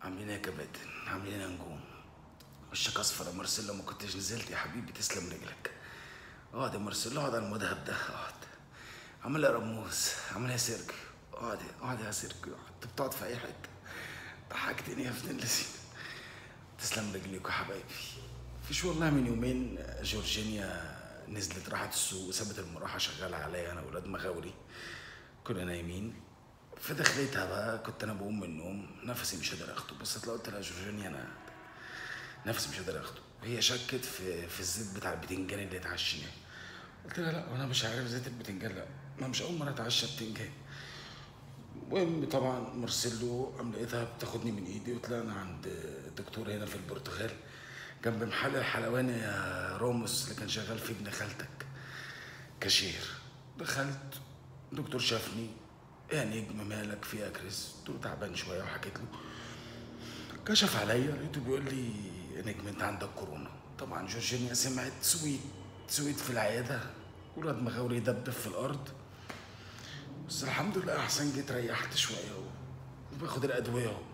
عاملين ايه يا كباتن عاملين ايه يا نجوم وشك اصفر يا مارسيلو ما كنتش نزلت يا حبيبي تسلم رجلك اقعد يا مارسيلو اقعد على المذهب ده اقعد عامل ايه يا رموز عامل ايه يا سيرجيو اقعد اقعد يا سيرجيو انت بتقعد في اي حته ضحكتني يا ابن اللذين تسلم رجليك يا حبايبي فيش والله من يومين جورجينيا نزلت راحت السوق وسابت المروحه شغاله عليا انا واولاد مغاوري كنا نايمين في دخلتها بقى كنت انا بقوم من النوم نفسي مش قادر اخده بس طلعت قلت لها يا جورجينيا انا نفسي مش قادر اخده وهي شكت في في الزيت بتاع البتنجان اللي اتعشيناه قلت لها لا وانا مش عارف زيت البتنجان لا ما مش اول مره اتعشى بتنجان المهم طبعا مارسيلو قام لقيتها بتاخدني من ايدي وطلعنا عند الدكتور هنا في البرتغال جنب محل الحلواني يا راموس اللي كان شغال فيه ابن خالتك كاشير دخلت الدكتور شافني يا نجم مالك في يا كريس قلت له تعبان شويه وحكيت له كشف عليا لقيته بيقول لي يا نجم انت عندك كورونا طبعا جورجينيا سمعت سويت سويت في العياده ولاد مغاوري دبدب في الارض بس الحمد لله احسن جيت ريحت شويه و- وباخد الادويه اهو